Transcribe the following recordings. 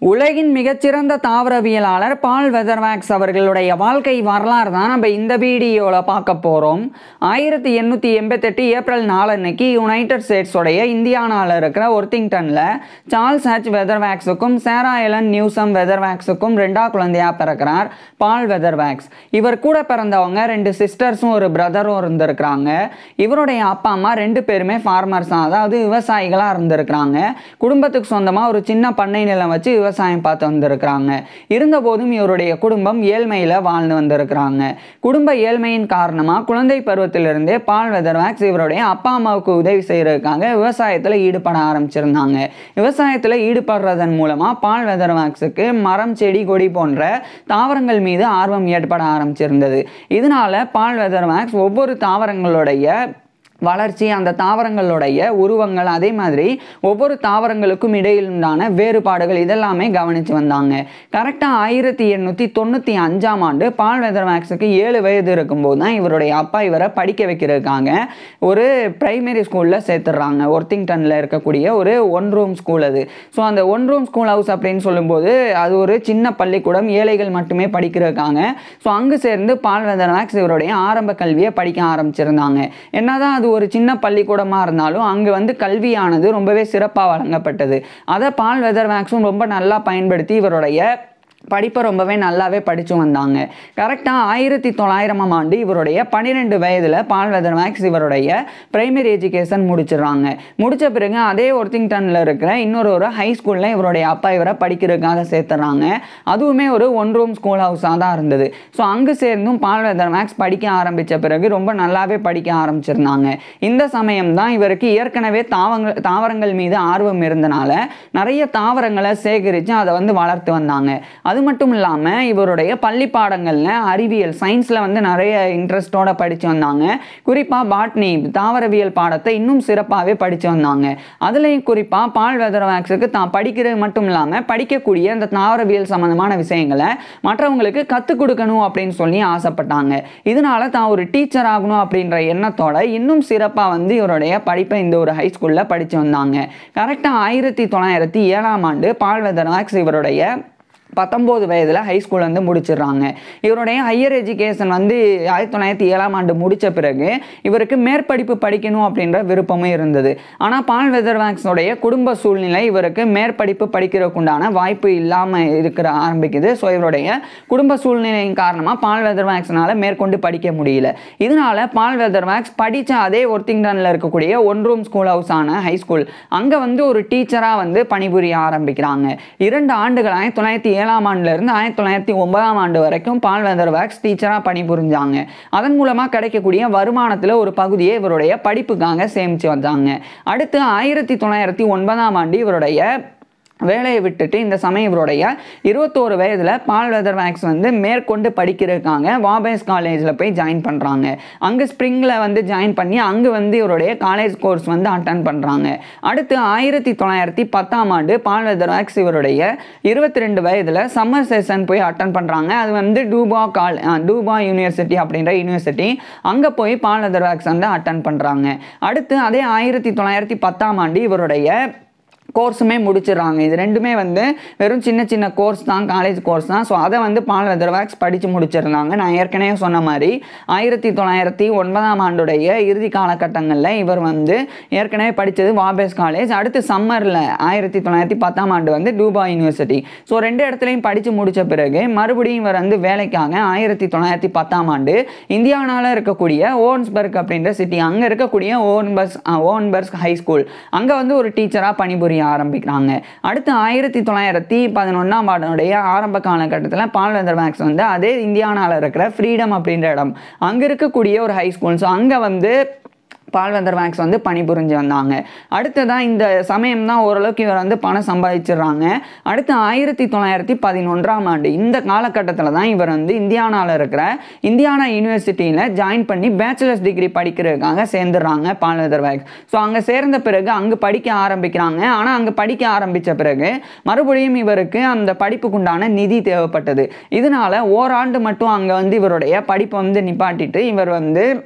உலகின் மிகச்சிறந்த தாவரவியலாளர் பால் வெதர்வாக்ஸ் அவர்களுடைய வாழ்க்கை வரலாறு தான் நம்ம இந்த வீடியோவில் பார்க்க போகிறோம் ஆயிரத்தி எண்ணூற்றி எண்பத்தெட்டு ஏப்ரல் நாலன்னைக்கு யுனைடெட் ஸ்டேட்ஸோடைய இந்தியானாவில் இருக்கிற ஒர்த்திங்டனில் சார்ல்ஸ் ஹச் வெதர்வாக்ஸுக்கும் சேரா எலன் நியூசம் வெதர்வாக்ஸுக்கும் ரெண்டா குழந்தையா பிறக்கிறார் பால் வெதர்வாக்ஸ் இவர் கூட பிறந்தவங்க ரெண்டு சிஸ்டர்ஸும் ஒரு பிரதரும் இருந்திருக்கிறாங்க இவருடைய அப்பா அம்மா ரெண்டு பேருமே ஃபார்மர்ஸ் தான் அதாவது விவசாயிகளாக இருந்திருக்கிறாங்க குடும்பத்துக்கு சொந்தமாக ஒரு சின்ன பண்ணை நிலம் வச்சு விவசாயம் பார்த்து வந்திருக்கிறாங்க இருந்தபோதும் இவருடைய குடும்பம் ஏழ்மையில் வாழ்ந்து வந்திருக்கிறாங்க குடும்ப ஏழ்மையின் காரணமாக குழந்தை பருவத்திலிருந்தே பால் வெதர்வாக்ஸ் இவருடைய அப்பா அம்மாவுக்கு உதவி செய்யறதுக்காக விவசாயத்தில் ஈடுபட ஆரம்பிச்சிருந்தாங்க விவசாயத்தில் ஈடுபடுறதன் மூலமாக பால் வெதர்வாக்ஸுக்கு மரம் செடி கொடி போன்ற தாவரங்கள் மீது ஆர்வம் ஏற்பட ஆரம்பிச்சிருந்தது இதனால பால் வெதர்வாக்ஸ் ஒவ்வொரு தாவரங்களுடைய வளர்ச்சி அந்த தாவரங்களுடைய உருவங்கள் அதே மாதிரி ஒவ்வொரு தாவரங்களுக்கும் இடையில் உண்டான வேறுபாடுகள் இதெல்லாமே கவனித்து வந்தாங்க கரெக்டாக ஆயிரத்தி எண்ணூற்றி தொண்ணூற்றி அஞ்சாம் ஆண்டு பால் வெதர்மேக்ஸுக்கு ஏழு வயது இருக்கும்போது தான் இவருடைய அப்பா இவரை படிக்க வைக்கிறதுக்காக ஒரு பிரைமரி ஸ்கூலில் சேர்த்துடுறாங்க ஒர்த்திங்டனில் இருக்கக்கூடிய ஒரு ஒன் ரூம் ஸ்கூல் அது ஸோ அந்த ஒன் ரூம் ஸ்கூல் ஹவுஸ் அப்படின்னு சொல்லும்போது அது ஒரு சின்ன பள்ளிக்கூடம் ஏழைகள் மட்டுமே படிக்கிறதுக்காக ஸோ அங்கு சேர்ந்து பால் வெதர்மேக்ஸ் இவருடைய ஆரம்ப கல்வியை படிக்க ஆரம்பிச்சிருந்தாங்க என்னதான் அது ஒரு சின்ன பள்ளிக்கூடமாக இருந்தாலும் அங்கே வந்து கல்வியானது ரொம்பவே சிறப்பாக வழங்கப்பட்டது அதை பால் வெதர் மேக்ஸும் ரொம்ப நல்லா பயன்படுத்தி இவருடைய படிப்பை ரொம்பவே நல்லாவே படித்து வந்தாங்க கரெக்டாக ஆயிரத்தி தொள்ளாயிரமாம் ஆண்டு இவருடைய பன்னிரெண்டு வயதில் பால் வெதர் மேக்ஸ் இவருடைய பிரைமரி எஜுகேஷன் முடிச்சிடுறாங்க முடித்த பிறகு அதே ஒர்த்திங்டனில் இருக்கிற இன்னொரு ஒரு ஹை ஸ்கூலில் இவருடைய அப்பா இவரை படிக்கிறதுக்காக சேர்த்துறாங்க அதுவுமே ஒரு ஒன் ரூம் ஸ்கூல் ஹவுஸாக தான் இருந்தது ஸோ அங்கு சேர்ந்தும் பால் வெதர் மேக்ஸ் படிக்க ஆரம்பித்த பிறகு ரொம்ப நல்லாவே படிக்க ஆரம்பிச்சிருந்தாங்க இந்த சமயம் தான் இவருக்கு ஏற்கனவே தாவங்கள் தாவரங்கள் மீது ஆர்வம் இருந்தனால நிறைய தாவரங்களை சேகரித்து அதை வந்து வளர்த்து வந்தாங்க அது மட்டும் இல்லாமல் இவருடைய பள்ளி பாடங்களில் அறிவியல் சயின்ஸில் வந்து நிறைய இன்ட்ரெஸ்டோட படித்து வந்தாங்க குறிப்பாக பாட்னி தாவரவியல் பாடத்தை இன்னும் சிறப்பாகவே படித்து வந்தாங்க அதுலேயும் குறிப்பாக பால் வெதர்வாக்ஸுக்கு தான் படிக்கிறது மட்டும் இல்லாமல் படிக்கக்கூடிய அந்த தாவரவியல் சம்மந்தமான விஷயங்களை மற்றவங்களுக்கு கற்றுக் கொடுக்கணும் அப்படின்னு சொல்லி ஆசைப்பட்டாங்க இதனால தான் ஒரு டீச்சர் ஆகணும் அப்படின்ற எண்ணத்தோட இன்னும் சிறப்பாக வந்து இவருடைய படிப்பை இந்த ஒரு ஹை ஸ்கூலில் படித்து வந்தாங்க கரெக்டாக ஆயிரத்தி தொள்ளாயிரத்தி ஏழாம் ஆண்டு பால் வெதர்வாக்ஸ் இவருடைய பத்தொம்போது வயதில் ஹை ஸ்கூல் வந்து முடிச்சிடுறாங்க இவருடைய ஹையர் எஜுகேஷன் வந்து ஆயிரத்தி தொள்ளாயிரத்தி ஏழாம் ஆண்டு முடித்த பிறகு இவருக்கு மேற்படிப்பு படிக்கணும் அப்படின்ற விருப்பமும் இருந்தது ஆனால் பால் வெதர்வாக்ஸோடைய குடும்ப சூழ்நிலை இவருக்கு மேற்படிப்பு படிக்கிறதுக்குண்டான வாய்ப்பு இல்லாமல் இருக்கிற ஆரம்பிக்குது ஸோ இவருடைய குடும்ப சூழ்நிலையின் காரணமாக பால் வெதர்வாக்ஸ்னால மேற்கொண்டு படிக்க முடியல இதனால பால் வெதர்வாக்ஸ் படித்த அதே ஒர்த்திங்டனில் இருக்கக்கூடிய ஒன் ரூம் ஸ்கூல் ஹவுஸான ஹை ஸ்கூல் அங்கே வந்து ஒரு டீச்சராக வந்து பணிபுரிய ஆரம்பிக்கிறாங்க இரண்டு ஆண்டுகள் ஆயிரத்தி தொள்ளாயிரத்தி ஏழாம் ஆண்டுலேருந்து ஆயிரத்தி தொள்ளாயிரத்தி ஒன்பதாம் ஆண்டு வரைக்கும் பால் வெதர் வேக்ஸ் டீச்சராக பணிபுரிஞ்சாங்க அதன் மூலமாக கிடைக்கக்கூடிய வருமானத்தில் ஒரு பகுதியை இவருடைய படிப்புக்காக சேமித்து வந்தாங்க அடுத்து ஆயிரத்தி தொள்ளாயிரத்தி ஒன்பதாம் ஆண்டு இவருடைய வேலையை விட்டுட்டு இந்த சமயம் இவருடைய இருபத்தோரு வயதில் பால் வெதர் மேக்ஸ் வந்து மேற்கொண்டு படிக்கிறதுக்காக வாபேஸ் காலேஜில் போய் ஜாயின் பண்ணுறாங்க அங்கே ஸ்ப்ரிங்கில் வந்து ஜாயின் பண்ணி அங்கே வந்து இவருடைய காலேஜ் கோர்ஸ் வந்து அட்டன் பண்ணுறாங்க அடுத்து ஆயிரத்தி தொள்ளாயிரத்தி பத்தாம் ஆண்டு பால் வெதர் மேக்ஸ் இவருடைய இருபத்தி ரெண்டு வயதில் சம்மர் செஷன் போய் அட்டன் பண்ணுறாங்க அது வந்து டூபா கால் டூபா யூனிவர்சிட்டி அப்படின்ற யூனிவர்சிட்டி அங்கே போய் பால் வெதர் மேக்ஸ் வந்து அட்டன் பண்ணுறாங்க அடுத்து அதே ஆயிரத்தி தொள்ளாயிரத்தி பத்தாம் ஆண்டு இவருடைய கோர்ஸுமே முடிச்சிடுறாங்க இது ரெண்டுமே வந்து வெறும் சின்ன சின்ன கோர்ஸ் தான் காலேஜ் கோர்ஸ் தான் ஸோ அதை வந்து பால் வெதர்வாக்ஸ் படித்து முடிச்சிருந்தாங்க நான் ஏற்கனவே சொன்ன மாதிரி ஆயிரத்தி தொள்ளாயிரத்தி ஒன்பதாம் ஆண்டுடைய இறுதி காலகட்டங்களில் இவர் வந்து ஏற்கனவே படித்தது வாபேஸ் காலேஜ் அடுத்து சம்மரில் ஆயிரத்தி தொள்ளாயிரத்தி பத்தாம் ஆண்டு வந்து டூபா யூனிவர்சிட்டி ஸோ ரெண்டு இடத்துலையும் படித்து முடித்த பிறகு மறுபடியும் இவர் வந்து வேலைக்காக ஆயிரத்தி தொள்ளாயிரத்தி பத்தாம் ஆண்டு இந்தியானாவில் இருக்கக்கூடிய ஓன்ஸ்பர்க் அப்படின்ற சிட்டி அங்கே இருக்கக்கூடிய ஓன்பர்ஸ் ஓன்பர்ஸ் ஹை ஸ்கூல் அங்கே வந்து ஒரு டீச்சராக பணிபுரிய ஆரம்பிக்கிறாங்க அடுத்து ஆயிரத்தி தொள்ளாயிரத்தி பதினொன்றாம் ஆண்டுடைய ஆரம்ப காலகட்டத்தில் பால் வெதர் மேக்ஸ் வந்து அதே இந்தியானாவில் இருக்கிற ஃப்ரீடம் அப்படின்ற இடம் அங்கே இருக்கக்கூடிய ஒரு ஹை ஸ்கூல் ஸோ அங்கே வந்து பால்வந்தர் மேக்ஸ் வந்து பணிபுரிஞ்சு வந்தாங்க அடுத்ததான் இந்த சமயம் தான் ஓரளவுக்கு இவர் வந்து பணம் சம்பாதிச்சிடுறாங்க அடுத்து ஆயிரத்தி தொள்ளாயிரத்தி பதினொன்றாம் ஆண்டு இந்த காலகட்டத்தில் தான் இவர் வந்து இந்தியானாவில் இருக்கிற இந்தியானா யூனிவர்சிட்டியில் ஜாயின் பண்ணி பேச்சுலர்ஸ் டிகிரி படிக்கிறதுக்காக சேர்ந்துடுறாங்க பால்வந்தர் மேக்ஸ் ஸோ அங்கே சேர்ந்த பிறகு அங்கே படிக்க ஆரம்பிக்கிறாங்க ஆனால் அங்கே படிக்க ஆரம்பித்த பிறகு மறுபடியும் இவருக்கு அந்த படிப்புக்குண்டான நிதி தேவைப்பட்டது இதனால ஓராண்டு மட்டும் அங்கே வந்து இவருடைய படிப்பை வந்து நிப்பாட்டிட்டு இவர் வந்து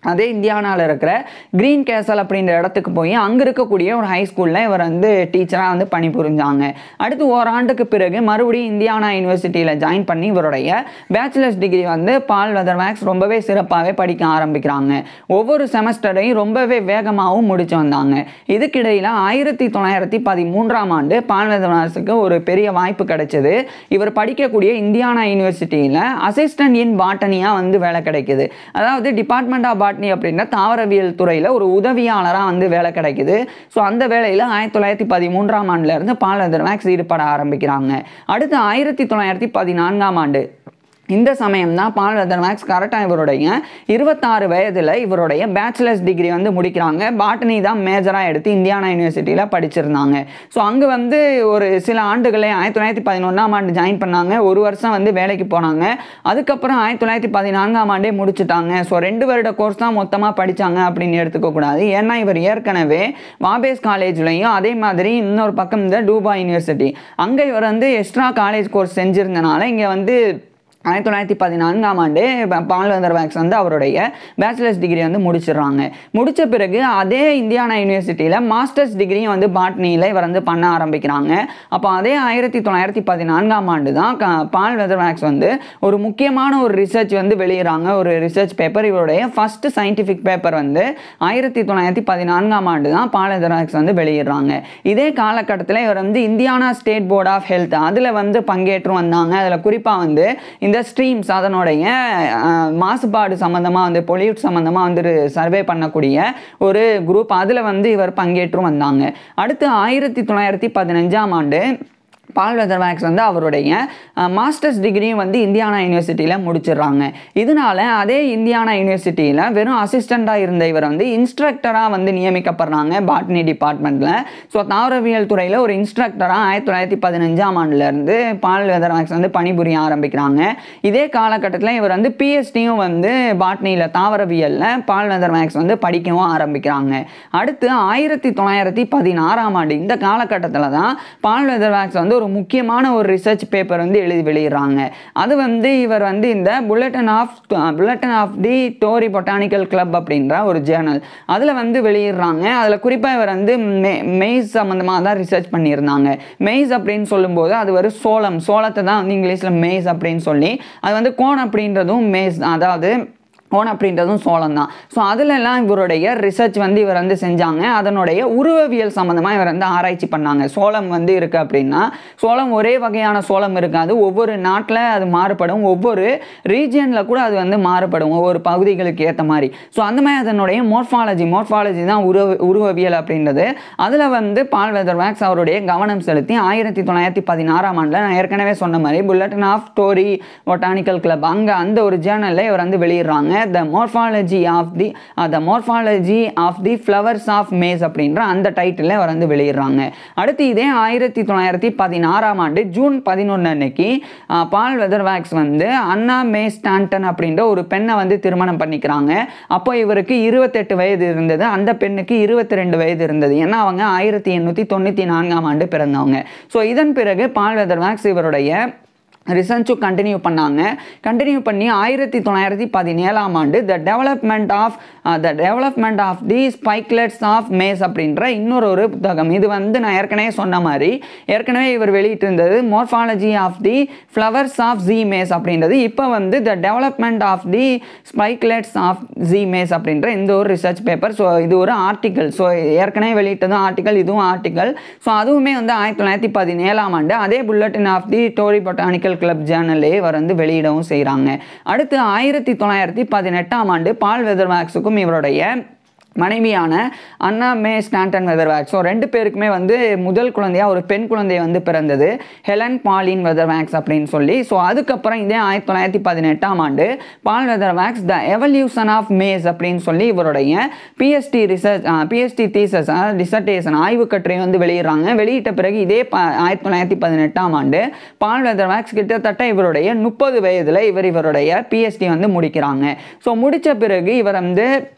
அதே இந்தியானாவில் இருக்கிற கிரீன் கேசல் அப்படின்ற இடத்துக்கு போய் அங்கே இருக்கக்கூடிய ஒரு ஹை ஸ்கூலில் இவர் வந்து டீச்சராக வந்து பணிபுரிஞ்சாங்க அடுத்து ஓராண்டுக்கு பிறகு மறுபடியும் இந்தியானா யூனிவர்சிட்டியில் ஜாயின் பண்ணி இவருடைய பேச்சுலர்ஸ் டிகிரி வந்து பால் வெதர் மேக்ஸ் ரொம்பவே சிறப்பாகவே படிக்க ஆரம்பிக்கிறாங்க ஒவ்வொரு செமஸ்டரையும் ரொம்பவே வேகமாகவும் முடிச்சு வந்தாங்க இதுக்கிடையில் ஆயிரத்தி தொள்ளாயிரத்தி பதிமூன்றாம் ஆண்டு பால் வெதர் மேக்ஸுக்கு ஒரு பெரிய வாய்ப்பு கிடைச்சது இவர் படிக்கக்கூடிய இந்தியானா யூனிவர்சிட்டியில் அசிஸ்டன்ட் இன் பாட்டனியாக வந்து வேலை கிடைக்குது அதாவது டிபார்ட்மெண்ட் ஆஃப் பாட்னி அப்படின்ற தாவரவியல் துறையில் ஒரு உதவியாளராக வந்து வேலை கிடைக்குது ஸோ அந்த வேலையில் ஆயிரத்தி தொள்ளாயிரத்தி பதிமூன்றாம் ஆண்டுலேருந்து பால் வெதர் மேக்ஸ் ஈடுபட ஆரம்பிக்கிறாங்க அடுத்து ஆயிரத்தி தொள்ளாயிரத்தி பதினான்காம் ஆண்டு இந்த சமயம் தான் பால் வெதர் மேக்ஸ் கரெக்டாக இவருடைய இருபத்தாறு வயதில் இவருடைய பேச்சுலர்ஸ் டிகிரி வந்து முடிக்கிறாங்க பாட்டனி தான் மேஜராக எடுத்து இந்தியானா யூனிவர்சிட்டியில் படிச்சிருந்தாங்க ஸோ அங்கே வந்து ஒரு சில ஆண்டுகளே ஆயிரத்தி தொள்ளாயிரத்தி பதினொன்றாம் ஆண்டு ஜாயின் பண்ணாங்க ஒரு வருஷம் வந்து வேலைக்கு போனாங்க அதுக்கப்புறம் ஆயிரத்தி தொள்ளாயிரத்தி பதினான்காம் ஆண்டே முடிச்சுட்டாங்க ஸோ ரெண்டு வருட கோர்ஸ் தான் மொத்தமாக படித்தாங்க அப்படின்னு எடுத்துக்கக்கூடாது ஏன்னா இவர் ஏற்கனவே வாபேஸ் காலேஜ்லையும் அதே மாதிரி இன்னொரு பக்கம் இந்த டூபா யூனிவர்சிட்டி அங்கே இவர் வந்து எக்ஸ்ட்ரா காலேஜ் கோர்ஸ் செஞ்சிருந்தனால இங்கே வந்து ஆயிரத்தி தொள்ளாயிரத்தி பதினான்காம் ஆண்டு பால் வெதர் வேக்ஸ் வந்து அவருடைய பேச்சுலர்ஸ் டிகிரி வந்து முடிச்சிடுறாங்க முடித்த பிறகு அதே இந்தியானா யூனிவர்சிட்டியில் மாஸ்டர்ஸ் டிகிரியும் வந்து பாட்னியில் இவர் வந்து பண்ண ஆரம்பிக்கிறாங்க அப்போ அதே ஆயிரத்தி தொள்ளாயிரத்தி பதினான்காம் ஆண்டு தான் க பால் வெதர் வேக்ஸ் வந்து ஒரு முக்கியமான ஒரு ரிசர்ச் வந்து வெளியிடறாங்க ஒரு ரிசர்ச் பேப்பர் இவருடைய ஃபஸ்ட்டு சயின்டிஃபிக் பேப்பர் வந்து ஆயிரத்தி தொள்ளாயிரத்தி பதினான்காம் ஆண்டு தான் பால் வெதர் வேக்ஸ் வந்து வெளியிடுறாங்க இதே காலகட்டத்தில் இவர் வந்து Indiana State Board of Health அதில் வந்து பங்கேற்று வந்தாங்க அதில் குறிப்பாக வந்து இந்த இந்த ஸ்ட்ரீம்ஸ் அதனுடைய அஹ், மாசுபாடு சம்மந்தமாக வந்து பொல்யூட் சம்மந்தமாக வந்து சர்வே பண்ணக்கூடிய ஒரு குரூப் அதில் வந்து இவர் பங்கேற்றும் வந்தாங்க அடுத்து ஆயிரத்தி தொள்ளாயிரத்தி பதினஞ்சாம் ஆண்டு பால் வெதர் மேக்ஸ் வந்து அவருடைய மாஸ்டர்ஸ் டிகிரியும் வந்து இந்தியானா யூனிவர்சிட்டியில் முடிச்சிடுறாங்க இதனால அதே இந்தியானா யூனிவர்சிட்டியில் வெறும் அசிஸ்டண்ட்டாக இருந்த இவர் வந்து இன்ஸ்ட்ரக்டராக வந்து நியமிக்கப்படுறாங்க பாட்னி டிபார்ட்மெண்ட்டில் ஸோ தாவரவியல் துறையில் ஒரு இன்ஸ்ட்ரக்டராக ஆயிரத்தி தொள்ளாயிரத்தி பதினஞ்சாம் ஆண்டுலேருந்து பால் வெதர் மேக்ஸ் வந்து பணிபுரிய ஆரம்பிக்கிறாங்க இதே காலகட்டத்தில் இவர் வந்து பிஎஸ்டியும் வந்து பாட்னியில் தாவரவியலில் பால் வெதர் மேக்ஸ் வந்து படிக்கவும் ஆரம்பிக்கிறாங்க அடுத்து ஆயிரத்தி தொள்ளாயிரத்தி பதினாறாம் ஆண்டு இந்த காலகட்டத்தில் தான் பால் வெதர் மேக்ஸ் வந்து ஒரு முக்கியமான ஒரு ரிசர்ச் பேப்பர் வந்து எழுதி வெளியிடுறாங்க அது வந்து இவர் வந்து இந்த bulletin of bulletin of the Torrey Botanical Club அப்படின்ற ஒரு ஜேர்னல் அதில் வந்து வெளியிடுறாங்க அதில் குறிப்பாக இவர் வந்து மெ மெய்ஸ் சம்மந்தமாக தான் ரிசர்ச் பண்ணியிருந்தாங்க மெய்ஸ் அப்படின்னு சொல்லும்போது அது ஒரு சோளம் சோளத்தை தான் வந்து இங்கிலீஷில் மெய்ஸ் அப்படின்னு சொல்லி அது வந்து கோன் அப்படின்றதும் மேஸ் அதாவது ஓன் அப்படின்றதும் சோளம் தான் ஸோ அதிலெல்லாம் இவருடைய ரிசர்ச் வந்து இவர் வந்து செஞ்சாங்க அதனுடைய உருவவியல் சம்மந்தமாக இவர் வந்து ஆராய்ச்சி பண்ணாங்க சோளம் வந்து இருக்குது அப்படின்னா சோளம் ஒரே வகையான சோளம் இருக்காது ஒவ்வொரு நாட்டில் அது மாறுபடும் ஒவ்வொரு ரீஜியனில் கூட அது வந்து மாறுபடும் ஒவ்வொரு பகுதிகளுக்கு ஏற்ற மாதிரி ஸோ அந்த மாதிரி அதனுடைய மோர்ஃபாலஜி மோர்ஃபாலஜி தான் உருவ உருவவியல் அப்படின்றது அதில் வந்து பால் வெதர் வேக்ஸ் அவருடைய கவனம் செலுத்தி ஆயிரத்தி தொள்ளாயிரத்தி பதினாறாம் ஆண்டில் நான் ஏற்கனவே சொன்ன மாதிரி bulletin of Torrey Botanical Club அங்கே அந்த ஒரு ஜேர்னலில் இவர் வந்து வெளியிடுறாங்க the morphology of the the morphology of the flowers of maize அப்படின்ற அந்த டைட்டிலில் இவர் வந்து வெளியிடுறாங்க அடுத்து இதே ஆயிரத்தி தொள்ளாயிரத்தி பதினாறாம் ஆண்டு ஜூன் பதினொன்று அன்னைக்கு அஹ், பால் வெதர் வேக்ஸ் வந்து அண்ணா மே ஸ்டாண்டன் அப்படின்ற ஒரு பெண்ணை வந்து திருமணம் பண்ணிக்கிறாங்க அப்போ இவருக்கு இருபத்தெட்டு வயது இருந்தது அந்த பெண்ணுக்கு இருபத்தி ரெண்டு வயது இருந்தது ஏன்னா அவங்க ஆயிரத்தி எண்ணூற்றி தொண்ணூற்றி நான்காம் ஆண்டு பிறந்தவங்க ஸோ இதன் பிறகு பால் வெதர் வேக்ஸ் இவருடைய ரிசர்ச்சும் கண்டினியூ பண்ணாங்க கண்டினியூ பண்ணி ஆயிரத்தி தொள்ளாயிரத்தி பதினேழாம் ஆண்டு the development of the development of the spikelets of maize அப்படின்ற இன்னொரு ஒரு புத்தகம் இது வந்து நான் ஏற்கனவே சொன்ன மாதிரி ஏற்கனவே இவர் வெளியிட்டிருந்தது morphology of the flowers of Zea mays அப்படின்றது இப்போ வந்து the development of the spikelets of Zea mays அப்படின்ற இந்த ஒரு ரிசர்ச் பேப்பர் ஸோ இது ஒரு ஆர்டிக்கல் ஸோ ஏற்கனவே வெளியிட்டதும் ஆர்டிக்கல் இதுவும் ஆர்டிக்கல் ஸோ அதுவுமே வந்து ஆயிரத்தி தொள்ளாயிரத்தி பதினேழாம் ஆண்டு அதே bulletin of the Torrey Botanical Club ஜேர்னலே இவர் வந்து வெளியிடவும் செய்கிறாங்க அடுத்து ஆயிரத்தி தொள்ளாயிரத்தி பதினெட்டாம் ஆண்டு பால் வெதர் மேக்ஸுக்கும் இவருடைய மனைவியான அண்ணா மே ஸ்டாண்டன் வெதர்வேக்ஸ் ஸோ ரெண்டு பேருக்குமே வந்து முதல் குழந்தையா ஒரு பெண் குழந்தை வந்து பிறந்தது ஹெலன் பாலின் வெதர்வேக்ஸ் அப்படின்னு சொல்லி ஸோ அதுக்கப்புறம் இதே ஆயிரத்தி தொள்ளாயிரத்தி பதினெட்டாம் ஆண்டு Paul Weatherwax the evolution of maize அப்படின்னு சொல்லி இவருடைய PhD research PhD thesis dissertation ஆய்வு கட்டுரை வந்து வெளியிடுறாங்க வெளியிட்ட பிறகு இதே ப ஆயிரத்தி தொள்ளாயிரத்தி பதினெட்டாம் ஆண்டு பால் வெதர்வேக்ஸ் கிட்டத்தட்ட இவருடைய முப்பது வயதில் இவர் இவருடைய பிஎஸ்டி வந்து முடிக்கிறாங்க ஸோ முடித்த பிறகு இவர் வந்து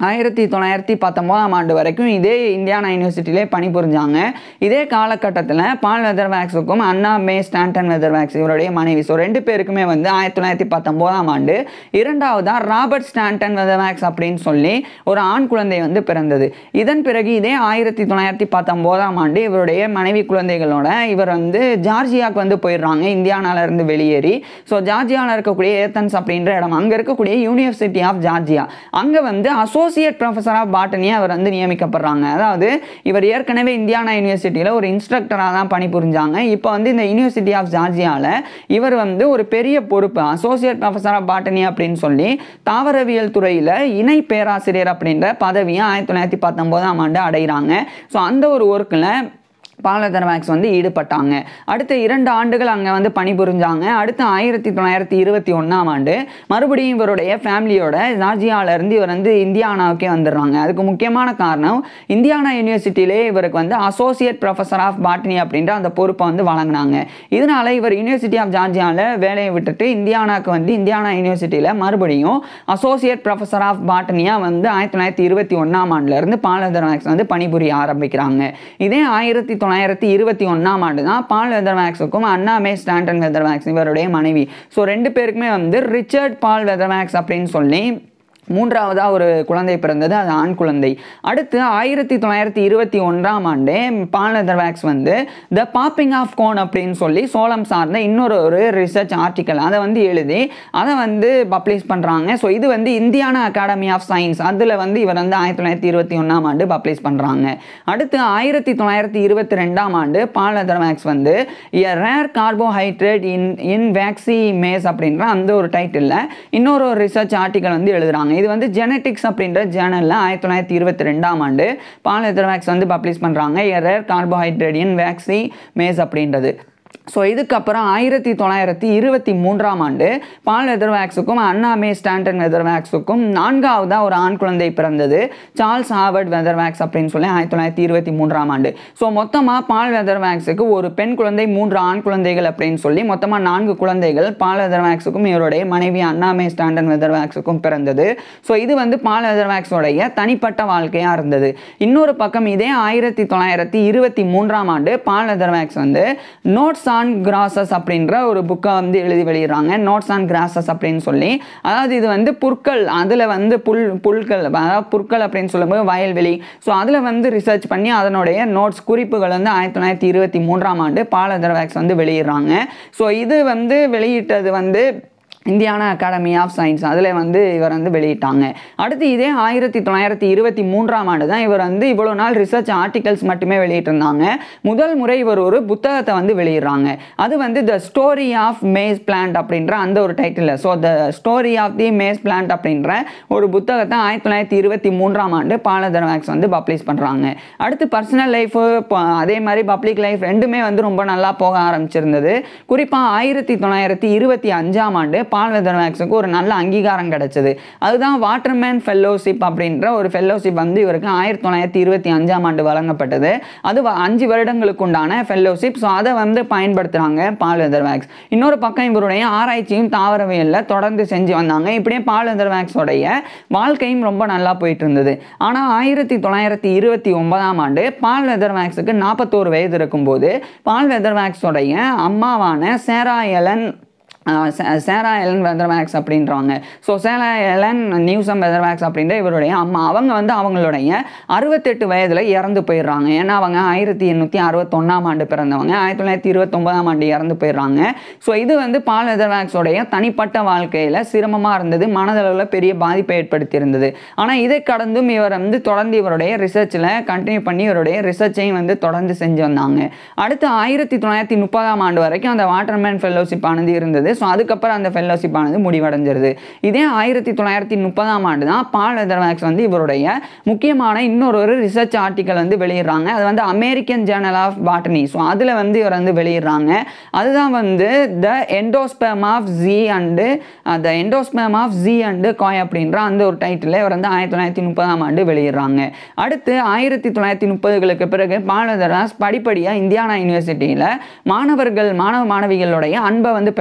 ஆயிரத்தி தொள்ளாயிரத்தி பத்தொம்போதாம் ஆண்டு வரைக்கும் இதே இந்தியானா யூனிவர்சிட்டியிலே பணிபுரிஞ்சாங்க இதே காலகட்டத்தில் பால் வெதர்வேக்ஸுக்கும் அண்ணா மே ஸ்டாண்டன் வெதர்வேக்ஸ் இவருடைய மனைவி ஸோ ரெண்டு பேருக்குமே வந்து ஆயிரத்தி தொள்ளாயிரத்தி பத்தொம்போதாம் ஆண்டு இரண்டாவதாக ராபர்ட் ஸ்டாண்டன் வெதர்வேக்ஸ் அப்படின்னு சொல்லி ஒரு ஆண் குழந்தை வந்து பிறந்தது இதன் பிறகு இதே ஆயிரத்தி தொள்ளாயிரத்தி பத்தொம்போதாம் ஆண்டு இவருடைய மனைவி குழந்தைகளோட இவர் வந்து ஜார்ஜியாவுக்கு வந்து போயிடுறாங்க இந்தியானால இருந்து வெளியேறி ஸோ ஜார்ஜியாவில் இருக்கக்கூடிய ஏத்தன்ஸ் அப்படின்ற இடம் அங்கே இருக்கக்கூடிய யூனிவர்சிட்டி ஆஃப் ஜார்ஜியா அங்கே வந்து அசோசியேட் ப்ரொஃபஸர் ஆஃப் பாட்டனியாக அவர் வந்து நியமிக்கப்படுறாங்க அதாவது இவர் ஏற்கனவே இந்தியானா யூனிவர்சிட்டியில் ஒரு இன்ஸ்ட்ரக்டராக தான் பணிபுரிஞ்சாங்க இப்போ வந்து இந்த யூனிவர்சிட்டி ஆஃப் ஜார்ஜியாவில் இவர் வந்து ஒரு பெரிய பொறுப்பு அசோசியேட் ப்ரொஃபஸர் ஆஃப் பாட்டனி அப்படின்னு சொல்லி தாவரவியல் துறையில் இணை பேராசிரியர் அப்படின்ற பதவியை ஆயிரத்தி தொள்ளாயிரத்தி பத்தொம்போதாம் ஆண்டு அடைகிறாங்க ஸோ அந்த ஒரு ஒர்க்கில் பாலதர் மேக்ஸ் வந்து ஈடுபட்டாங்க அடுத்த இரண்டு ஆண்டுகள் அங்கே வந்து பணிபுரிஞ்சாங்க அடுத்த ஆயிரத்தி தொள்ளாயிரத்தி இருபத்தி ஒன்றாம் ஆண்டு மறுபடியும் இவருடைய ஃபேமிலியோட ஜார்ஜியால இருந்து இவர் வந்து இந்தியானாவுக்கே வந்துடுறாங்க அதுக்கு முக்கியமான காரணம் இந்தியானா யூனிவர்சிட்டியிலே இவருக்கு வந்து அசோசியேட் ப்ரொஃபஸர் ஆஃப் பாட்னி அப்படின்ற அந்த பொறுப்பை வந்து வழங்கினாங்க இதனால இவர் யூனிவர்சிட்டி ஆஃப் ஜார்ஜியாவில் வேலையை விட்டுட்டு இந்தியானாக்கு வந்து இந்தியானா யூனிவர்சிட்டியில் மறுபடியும் அசோசியேட் ப்ரொஃபஸர் ஆஃப் பாட்டனியாக வந்து ஆயிரத்தி தொள்ளாயிரத்தி இருபத்தி ஒன்றாம் ஆண்டுலேருந்து பாலதர் மேக்ஸ் வந்து பணிபுரிய ஆரம்பிக்கிறாங்க இதே ஆயிரத்தி தொள்ளாயிரத்தி இருபத்தி ஒன்றாம் ஆண்டு தான் பால் வெதர் மேக்ஸுக்கும் அண்ணாமே ஸ்டாண்டன் வெதர் மேக்ஸ் இவருடைய மனைவி ஸோ ரெண்டு பேருக்குமே வந்து ரிச்சர்ட் பால் வெதர் மேக்ஸ் அப்படின்னு சொல்லி மூன்றாவதாக ஒரு குழந்தை பிறந்தது அது ஆண் குழந்தை அடுத்து ஆயிரத்தி தொள்ளாயிரத்தி இருபத்தி ஒன்றாம் ஆண்டு பாலதர் வேக்ஸ் வந்து த பாப்பிங் ஆஃப் கோன் அப்படின்னு சொல்லி சோளம் சார்ந்த இன்னொரு ஒரு ரிசர்ச் ஆர்டிக்கல் அதை வந்து எழுதி அதை வந்து பப்ளிஷ் பண்ணுறாங்க ஸோ இது வந்து இந்தியானா அகாடமி ஆஃப் சயின்ஸ் அதில் வந்து இவர் வந்து ஆயிரத்தி தொள்ளாயிரத்தி இருபத்தி ஒன்றாம் ஆண்டு பப்ளிஷ் பண்ணுறாங்க அடுத்து ஆயிரத்தி தொள்ளாயிரத்தி இருபத்தி ரெண்டாம் ஆண்டு பாலதர் வேக்ஸ் வந்து a rare carbohydrate in in waxy maize அப்படின்ற அந்த ஒரு டைட்டிலில் இன்னொரு ஒரு ரிசர்ச் ஆர்டிக்கல் வந்து எழுதுறாங்க இது வந்து ஜெனட்டிக்ஸ் அப்படின்ற ஜேர்னலில் ஆயிரத்தி தொள்ளாயிரத்தி இருபத்தி ரெண்டாம் ஆண்டு பால் வேக்ஸ் வந்து பப்ளிஷ் பண்ணுறாங்க a rare carbohydrate in waxy maize அப்படின்றது ஸோ இதுக்கப்புறம் ஆயிரத்தி தொள்ளாயிரத்தி இருபத்தி மூன்றாம் ஆண்டு பால் வெதர்வேக்ஸுக்கும் அண்ணாமே ஸ்டாண்டன் வெதர்வேக்ஸுக்கும் நான்காவதாக ஒரு ஆண் குழந்தை பிறந்தது சார்ல்ஸ் ஹார்வர்ட் வெதர்வேக்ஸ் அப்படின்னு சொல்லி ஆயிரத்தி தொள்ளாயிரத்தி இருபத்தி மூன்றாம் ஆண்டு ஸோ மொத்தமாக பால் வெதர்வேக்ஸுக்கு ஒரு பெண் குழந்தை மூன்று ஆண் குழந்தைகள் அப்படின்னு சொல்லி மொத்தமாக நான்கு குழந்தைகள் பால் வெதர்வேக்ஸுக்கும் இவருடைய மனைவி அண்ணாமே ஸ்டாண்டன் வெதர்வேக்ஸுக்கும் பிறந்தது ஸோ இது வந்து பால் வெதர்வேக்ஸோடைய தனிப்பட்ட வாழ்க்கையாக இருந்தது இன்னொரு பக்கம் இதே ஆயிரத்தி தொள்ளாயிரத்தி இருபத்தி மூன்றாம் ஆண்டு பால் வெதர்வேக்ஸ் வந்து நோட்ஸ் ஆன் கிராசஸ் அப்படின்ற ஒரு புக்கை வந்து எழுதி வெளியிடுறாங்க நோட்ஸ் ஆன் கிராசஸ் அப்படின்னு சொல்லி அதாவது இது வந்து புற்கள் அதில் வந்து புல் புல்கள் அதாவது புற்கள் அப்படின்னு சொல்லும்போது வயல்வெளி ஸோ அதில் வந்து ரிசர்ச் பண்ணி அதனுடைய நோட்ஸ் குறிப்புகள் வந்து ஆயிரத்தி தொள்ளாயிரத்தி இருபத்தி மூன்றாம் ஆண்டு பாலதர்வேக்ஸ் வந்து வெளியிடுறாங்க ஸோ இது வந்து வெளியிட்டது வந்து இந்தியானா அகாடமி ஆஃப் சயின்ஸ் அதில் வந்து இவர் வந்து வெளியிட்டாங்க அடுத்து இதே ஆயிரத்தி தொள்ளாயிரத்தி இருபத்தி மூன்றாம் ஆண்டு தான் இவர் வந்து இவ்வளோ நாள் ரிசர்ச் ஆர்டிகல்ஸ் மட்டுமே வெளியிட்டிருந்தாங்க முதல் முறை இவர் ஒரு புத்தகத்தை வந்து வெளியிடுறாங்க அது வந்து the story of maize plant அப்படின்ற அந்த ஒரு title so the story of the maize plant அப்படின்ற ஒரு புத்தகத்தை ஆயிரத்தி தொள்ளாயிரத்தி இருபத்தி மூன்றாம் ஆண்டு பாலதர் மேக்ஸ் வந்து பப்ளிஷ் பண்ணுறாங்க அடுத்து பர்சனல் லைஃப் அதே மாதிரி பப்ளிக் லைஃப் ரெண்டுமே வந்து ரொம்ப நல்லா போக ஆரம்பிச்சிருந்தது குறிப்பாக ஆயிரத்தி தொள்ளாயிரத்தி இருபத்தி அஞ்சாம் ஆண்டு பால் வெதர் மேக்ஸுக்கு ஒரு நல்ல அங்கீகாரம் கிடைச்சது அதுதான் வாட்டர்மேன் ஃபெல்லோஷிப் அப்படின்ற ஒரு ஃபெல்லோஷிப் வந்து இவருக்கு ஆயிரத்தி தொள்ளாயிரத்தி இருபத்தி அஞ்சாம் ஆண்டு வழங்கப்பட்டது அது வ- அஞ்சு வருடங்களுக்கு உண்டான ஃபெல்லோஷிப் ஸோ அதை வந்து பயன்படுத்துகிறாங்க பால் வெதர் வேக்ஸ் இன்னொரு பக்கம் இவருடைய ஆராய்ச்சியும் தாவரவியலில் தொடர்ந்து செஞ்சு வந்தாங்க இப்படியே பால் வெதர் வேக்ஸோடைய வாழ்க்கையும் ரொம்ப நல்லா போயிட்டு இருந்தது ஆனால் ஆயிரத்தி தொள்ளாயிரத்தி இருபத்தி ஒன்பதாம் ஆண்டு பால் வெதர் வேக்ஸுக்கு நாற்பத்தோரு வயது இருக்கும்போது பால் வெதர் வேக்ஸோடைய அம்மாவான சேரா எலன் ஆஹ் சே- சேரா எலன் வெதர்வேக்ஸ் அப்படின்றவங்க ஸோ சேரா எலன் நியூசம் வெதர்வேக்ஸ் அப்படின்ற இவருடைய அம்மா அவங்க வந்து அவங்களுடைய அறுபத்தெட்டு வயதில் இறந்து போயிடுறாங்க ஏன்னா அவங்க ஆயிரத்தி எண்ணூற்றி அறுபத்தொன்னாம் ஆண்டு பிறந்தவங்க ஆயிரத்தி தொள்ளாயிரத்தி இருபத்தொன்பதாம் ஆண்டு இறந்து போயிடுறாங்க ஸோ இது வந்து பால் வெதர்வேக்ஸோடைய தனிப்பட்ட வாழ்க்கையில் சிரமமாக இருந்தது மனதளவில் பெரிய பாதிப்பை ஏற்படுத்தி இருந்தது ஆனால் இதை கடந்தும் இவர் வந்து தொடர்ந்து இவருடைய ரிசர்ச்சில் கண்டினியூ பண்ணி இவருடைய ரிசர்ச்சையும் வந்து தொடர்ந்து செஞ்சு வந்தாங்க அடுத்து ஆயிரத்தி தொள்ளாயிரத்தி முப்பதாம் ஆண்டு வரைக்கும் அந்த வாட்டர்மேன் ஃபெல்லோஷிப் ஆனது இருந்தது ஸோ அதுக்கப்புறம் அந்த ஃபெல்லோஷிப் ஆனது முடிவடைஞ்சிருது இதே ஆயிரத்தி தொள்ளாயிரத்தி முப்பதாம் ஆண்டு தான் பால் வெதர்வேக்ஸ் வந்து இவருடைய முக்கியமான இன்னொரு ஒரு ரிசர்ச் ஆர்டிக்கல் வந்து வெளியிடுறாங்க அது வந்து American journal of botany so அதில் வந்து இவர் வந்து வெளியிடுறாங்க அதுதான் வந்து the endosperm of Zea and the endosperm of Zea and Coix அப்படின்ற அந்த ஒரு டைட்டில் இவர் வந்து ஆயிரத்தி தொள்ளாயிரத்தி முப்பதாம் ஆண்டு வெளியிடுறாங்க அடுத்து ஆயிரத்தி தொள்ளாயிரத்தி முப்பதுகளுக்கு பிறகு பாலதராஸ் படிப்படியாக இந்தியானா யூனிவர்சிட்டியில் மாணவர்கள் மாணவ மாணவிகளுடைய அன்பை வந்து பெற ஆரம்பிக்கிறாங்க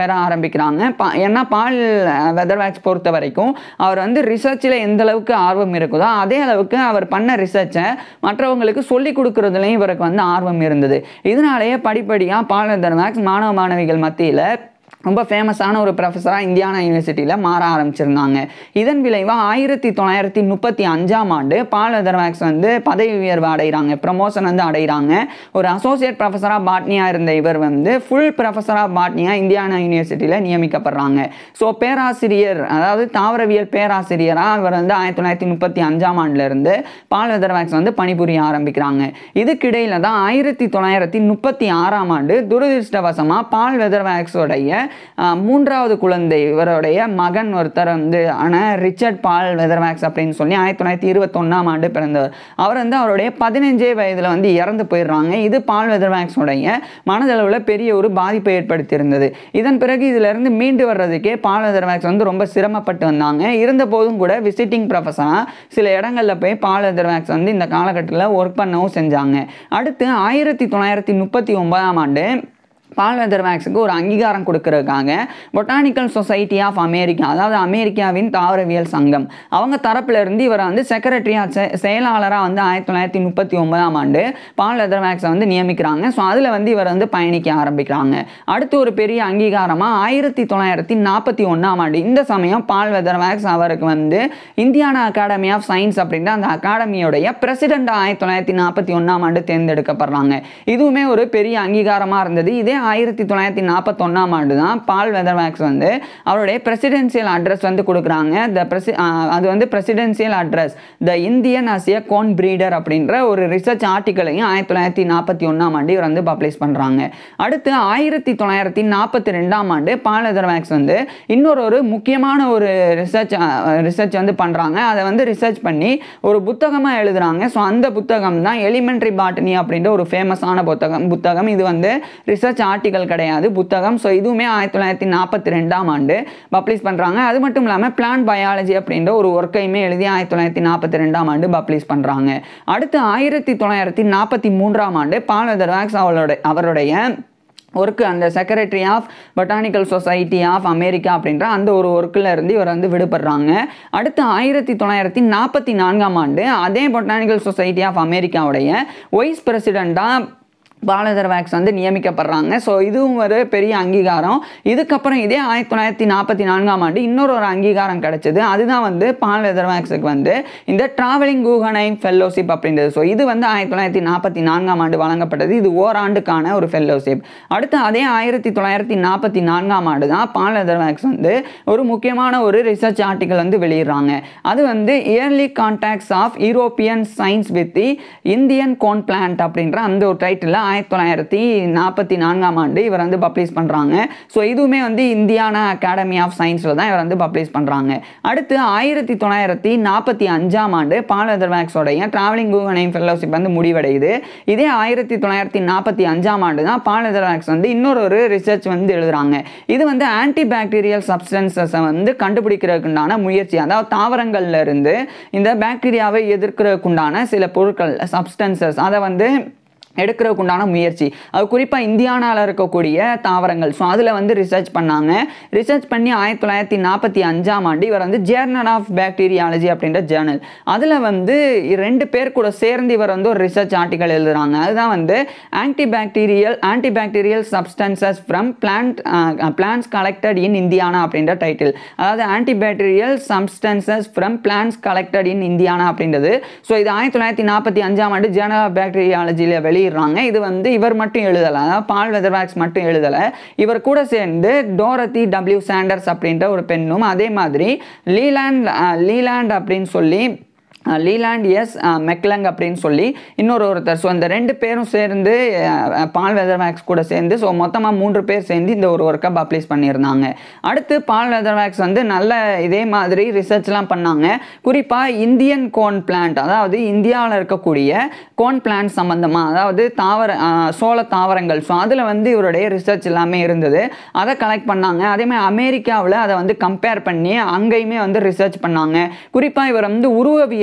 ஆரம்பிக்கிறாங்க பா ஏன்னா பால் வெதர்வேக்ஸ் பொறுத்த வரைக்கும் அவர் வந்து ரிசர்ச்சில் எந்த அளவுக்கு ஆர்வம் இருக்குதோ அதே அளவுக்கு அவர் பண்ண ரிசர்ச்சை மற்றவங்களுக்கு சொல்லி கொடுக்குறதுலையும் இவருக்கு வந்து ஆர்வம் இருந்தது இதனாலேயே படிப்படியாக பால் வெதர்வேக்ஸ் மாணவ மாணவிகள் மத்தியில் ரொம்ப ஃபேமஸான ஒரு ப்ரொஃபஸராக இந்தியானா யூனிவர்சிட்டியில் மாற ஆரம்பிச்சிருந்தாங்க இதன் விளைவாக ஆயிரத்தி தொள்ளாயிரத்தி முப்பத்தி அஞ்சாம் ஆண்டு பால் வெதர்வேக்ஸ் வந்து பதவி உயர்வு அடைகிறாங்க ப்ரமோஷன் வந்து அடைகிறாங்க ஒரு அசோசியேட் ப்ரொஃபஸராக பாட்னியாக இருந்த இவர் வந்து ஃபுல் ப்ரொஃபஸராக பாட்னியாக இந்தியானா யூனிவர்சிட்டியில் நியமிக்கப்படுறாங்க ஸோ பேராசிரியர் அதாவது தாவரவியல் பேராசிரியராக இவர் வந்து ஆயிரத்தி தொள்ளாயிரத்தி முப்பத்தி அஞ்சாம் ஆண்டுலேருந்து பால் வெதர்வேக்ஸ் வந்து பணிபுரிய ஆரம்பிக்கிறாங்க இதுக்கிடையில் தான் ஆயிரத்தி தொள்ளாயிரத்தி முப்பத்தி ஆறாம் ஆண்டு துரதிருஷ்டவசமாக பால் வெதர்வேக்ஸோடைய ஆஹ், மூன்றாவது குழந்தை இவருடைய மகன் ஒருத்தர் வந்து ஆன ரிச்சர்ட் பால் வெதர்வேக்ஸ் அப்படின்னு சொல்லி ஆயிரத்தி தொள்ளாயிரத்தி இருபத்தொன்னாம் ஆண்டு பிறந்தவர் அவர் வந்து அவருடைய பதினஞ்சே வயதில் வந்து இறந்து போயிடுறாங்க இது பால் வெதர்வேக்ஸோடைய மனதளவில் பெரிய ஒரு பாதிப்பை ஏற்படுத்தியிருந்தது இதன் பிறகு இதிலிருந்து மீண்டு வர்றதுக்கே பால் வெதர்வேக்ஸ் வந்து ரொம்ப சிரமப்பட்டு வந்தாங்க இருந்த போதும் கூட விசிட்டிங் ப்ரொஃபஸராக சில இடங்களில் போய் பால் வெதர்வேக்ஸ் வந்து இந்த காலகட்டத்தில் ஒர்க் பண்ணவும் செஞ்சாங்க அடுத்து ஆயிரத்தி தொள்ளாயிரத்தி முப்பத்தி ஒன்பதாம் ஆண்டு பால் வெதர்வேக்ஸுக்கு ஒரு அங்கீகாரம் கொடுக்கறதுக்காக பொட்டானிக்கல் சொசைட்டி ஆஃப் அமெரிக்கா அதாவது அமெரிக்காவின் தாவரவியல் சங்கம் அவங்க தரப்புல இருந்து இவரை வந்து செக்ரட்டரியாக செயலாளராக வந்து ஆயிரத்தி தொள்ளாயிரத்தி முப்பத்தி ஒன்பதாம் ஆண்டு பால் வெதர்வேக்ஸை வந்து நியமிக்கிறாங்க ஸோ அதில் வந்து இவர் வந்து பயணிக்க ஆரம்பிக்கிறாங்க அடுத்து ஒரு பெரிய அங்கீகாரமாக ஆயிரத்தி தொள்ளாயிரத்தி நாற்பத்தி ஒன்றாம் ஆண்டு இந்த சமயம் பால் வெதர்வேக்ஸ் அவருக்கு வந்து இந்தியானா அகாடமி ஆஃப் சயின்ஸ் அப்படின்ற அந்த அகாடமியோடைய பிரசிடென்ட் ஆயிரத்தி தொள்ளாயிரத்தி நாற்பத்தி ஒன்றாம் ஆண்டு தேர்ந்தெடுக்கப்படுறாங்க இதுவுமே ஒரு பெரிய அங்கீகாரமாக இருந்தது இதே ஆயிரத்தி தொள்ளாயிரத்தி நாற்பத்தொன்னாம் ஆண்டு தான் பால் வெதர்வேக்ஸ் வந்து அவருடைய பிரசிடென்சியல் அட்ரஸ் வந்து கொடுக்குறாங்க த பிரசி அது வந்து presidential address the Indian as a corn breeder அப்படின்ற ஒரு ரிசர்ச் ஆர்டிக்கலையும் ஆயிரத்தி தொள்ளாயிரத்தி நாற்பத்தி ஒன்றாம் ஆண்டு இவர் வந்து பப்ளிஷ் பண்ணுறாங்க அடுத்து ஆயிரத்தி தொள்ளாயிரத்தி நாற்பத்தி ரெண்டாம் ஆண்டு பால் வெதர்வேக்ஸ் வந்து இன்னொரு ஒரு முக்கியமான ஒரு ரிசர்ச் ரிசர்ச் வந்து பண்ணுறாங்க அதை வந்து ரிசர்ச் பண்ணி ஒரு புத்தகமாக எழுதுறாங்க ஸோ அந்த புத்தகம் தான் எலிமெண்ட்ரி பாட்டனி அப்படின்ற ஒரு ஃபேமஸான புத்தகம் புத்தகம் இது வந்து ரிசர்ச் ஆர்டிகல் கிடையாது புத்தகம் ஸோ இதுவுமே ஆயிரத்தி தொள்ளாயிரத்தி நாற்பத்தி ரெண்டாம் ஆண்டு பப்ளிஷ் பண்ணுறாங்க அது மட்டும் இல்லாமல் பிளான் பயாலஜி அப்படின்ற ஒரு ஒர்க்கையுமே எழுதி ஆயிரத்தி தொள்ளாயிரத்தி நாற்பத்தி ரெண்டாம் ஆண்டு பப்ளிஷ் பண்ணுறாங்க அடுத்து ஆயிரத்தி தொள்ளாயிரத்தி நாற்பத்தி மூன்றாம் ஆண்டு பால் வெதர்வேக்ஸ் அவளோட அவருடைய ஒர்க்கு அந்த secretary of Botanical Society of America அப்படின்ற அந்த ஒரு ஒர்க்கில் இருந்து இவர் வந்து விடுபடுறாங்க அடுத்து ஆயிரத்தி தொள்ளாயிரத்தி நாற்பத்தி நான்காம் ஆண்டு அதே பொட்டானிக்கல் சொசைட்டி ஆஃப் அமெரிக்காவுடைய வைஸ் பிரசிடெண்ட்டாக பாலதர் வேக்ஸ் வந்து நியமிக்கப்படுறாங்க ஸோ இதுவும் ஒரு பெரிய அங்கீகாரம் இதுக்கப்புறம் இதே ஆயிரத்தி தொள்ளாயிரத்தி நாற்பத்தி நான்காம் ஆண்டு இன்னொரு ஒரு அங்கீகாரம் கிடைச்சது அதுதான் வந்து பாலதர் வேக்ஸுக்கு வந்து இந்த டிராவலிங் கூகனைம் ஃபெல்லோஷிப் அப்படின்றது ஸோ இது வந்து ஆயிரத்தி தொள்ளாயிரத்தி நாற்பத்தி நான்காம் ஆண்டு வழங்கப்பட்டது இது ஓராண்டுக்கான ஒரு ஃபெல்லோஷிப் அடுத்து அதே ஆயிரத்தி தொள்ளாயிரத்தி நாற்பத்தி நான்காம் ஆண்டு தான் பாலதர் வேக்ஸ் வந்து ஒரு முக்கியமான ஒரு ரிசர்ச் ஆர்டிக்கல் வந்து வெளியிடுறாங்க அது வந்து early contacts of European science with the Indian corn plant அப்படின்ற அந்த ஒரு டைட்டில் ஆயிரத்தி தொள்ளாயிரத்தி நாற்பத்தி நான்காம் ஆண்டு இவர் வந்து பப்ளிஷ் பண்ணுறாங்க ஸோ இதுவுமே வந்து இந்தியானா அகாடமி ஆஃப் சயின்ஸில் தான் இவர் வந்து பப்ளிஷ் பண்ணுறாங்க அடுத்து ஆயிரத்தி தொள்ளாயிரத்தி நாற்பத்தி அஞ்சாம் ஆண்டு பாலதர் வேக்ஸோடைய ட்ராவலிங் கூகனைம் ஃபெல்லோஷிப் வந்து முடிவடையுது இதே ஆயிரத்தி தொள்ளாயிரத்தி நாற்பத்தி அஞ்சாம் ஆண்டு தான் பாலதர் வேக்ஸ் வந்து இன்னொரு ஒரு ரிசர்ச் வந்து எழுதுறாங்க இது வந்து ஆன்டி பாக்டீரியல் சப்ஸ்டன்சஸை வந்து கண்டுபிடிக்கிறதுக்குண்டான முயற்சி அதாவது தாவரங்கள்ல இருந்து இந்த பாக்டீரியாவை எதிர்க்கிறதுக்குண்டான சில பொருட்கள் சப்ஸ்டன்சஸ் அதை வந்து எடுக்கிறதுக்கு உண்டான முயற்சி அது குறிப்பாக இந்தியானாவில் இருக்கக்கூடிய தாவரங்கள் ஸோ அதில் வந்து ரிசர்ச் பண்ணாங்க ரிசர்ச் பண்ணி ஆயிரத்தி தொள்ளாயிரத்தி நாற்பத்தி அஞ்சாம் ஆண்டு இவர் வந்து ஜேர்னல் ஆஃப் பாக்டீரியாலஜி அப்படின்ற ஜேர்னல் அதில் வந்து ரெண்டு பேர் கூட சேர்ந்து இவர் வந்து ஒரு ரிசர்ச் ஆர்டிக்கல் எழுதுறாங்க அதுதான் வந்து anti bacterial anti bacterial substances from plant plants collected in Indiana அப்படின்ற டைட்டில் அதாவது anti bacterial substances from plants collected in Indiana அப்படின்றது ஸோ இது ஆயிரத்தி தொள்ளாயிரத்தி நாற்பத்தி அஞ்சாம் ஆண்டு ஜேர்னல் ஆஃப் பாக்டீரியாலஜியில் வெளி வெளியிடுறாங்க இது வந்து இவர் மட்டும் எழுதலை அதாவது பால் வெதர்வேக்ஸ் மட்டும் எழுதலை இவர் கூட சேர்ந்து டோரத்தி டபிள்யூ சாண்டர்ஸ் அப்படின்ற ஒரு பெண்ணும் அதே மாதிரி லீலாண்ட் லீலாண்ட் அப்படின்னு சொல்லி லீலாண்ட் எஸ் மெக்லங் அப்படின்னு சொல்லி இன்னொரு ஒருத்தர் ஸோ இந்த ரெண்டு பேரும் சேர்ந்து அஹ், பால் வெதர்வேக்ஸ் கூட சேர்ந்து ஸோ மொத்தமாக மூன்று பேர் சேர்ந்து இந்த ஒரு ஒர்க்கை பப்ளிஷ் பண்ணியிருந்தாங்க அடுத்து பால் வெதர்வேக்ஸ் வந்து நல்ல இதே மாதிரி ரிசர்ச்லாம் பண்ணாங்க குறிப்பாக இந்தியன் கோன் பிளான்ட் அதாவது இந்தியாவில் இருக்கக்கூடிய கோன் பிளான்ட் சம்மந்தமாக அதாவது தாவர அஹ், சோள தாவரங்கள் ஸோ அதில் வந்து இவருடைய ரிசர்ச் எல்லாமே இருந்தது அதை கலெக்ட் பண்ணாங்க அதே மாதிரி அமெரிக்காவில் அதை வந்து கம்பேர் பண்ணி அங்கேயுமே வந்து ரிசர்ச் பண்ணாங்க குறிப்பாக இவர் வந்து உருவவியல்